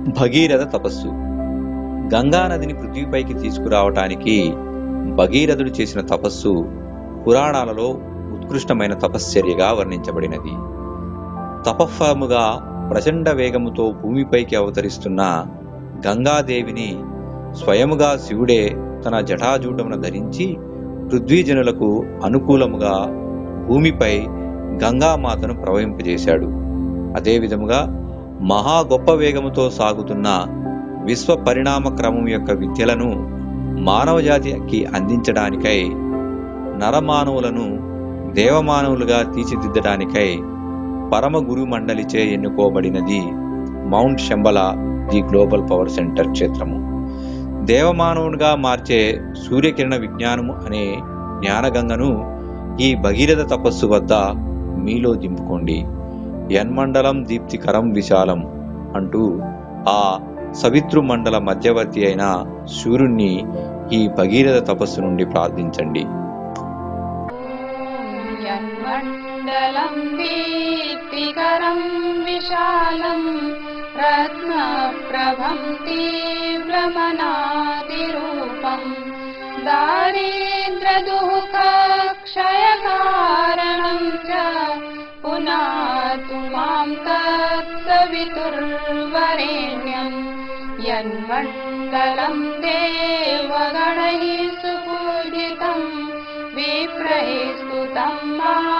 భగీరథ తపస్సు గంగా నదిని పృథ్వీపైకి తీసుకురావటానికి భగీరథుడు చేసిన తపస్సు పురాణాలలో ఉత్కృష్టమైన తపశ్చర్యగా వర్ణించబడినది తపఫలముగా ప్రచండ వేగముతో భూమిపైకి అవతరిస్తున్న గంగాదేవిని స్వయముగా శివుడే తన జటాజూటమున ధరించి పృథ్వీజనులకు అనుకూలముగా భూమిపై గంగామాతను ప్రవహింపజేశాడు అదేవిధముగా మహా గొప్ప వేగముతో సాగుతున్న విశ్వ పరిణామ క్రమం యొక్క విద్యలను మానవజాతికి అందించడానికై నరమానవులను దేవమానవులుగా తీర్చిదిద్దడానికై పరమ గురు మండలిచే ఎన్నుకోబడినది mount Shambala the global power centre క్షేత్రము దేవమానవునిగా మార్చే సూర్యకిరణ విజ్ఞానము అనే జ్ఞానగంగను ఈ భగీరథ తపస్సు వద్ద మీలో దింపుకోండి యన్మండలం దీప్తికరం విశాలం అంటూ ఆ సవితృ మండల మధ్యవర్తి అయిన సూర్యుణ్ణి ఈ భగీరథ తపస్సు నుండి ప్రార్థించండి यन्मण्डलं दीप्तिकरं विशालं रत्नप्रभं तीव्रमनादिरूपं दारिद्र्यदुःखक्षयकारणं च पुनातु मां तत्सवितुर्वरेण्यं यन्मण्डलं देवगणैः सुपूजितम् विप्रैस्तुतं मा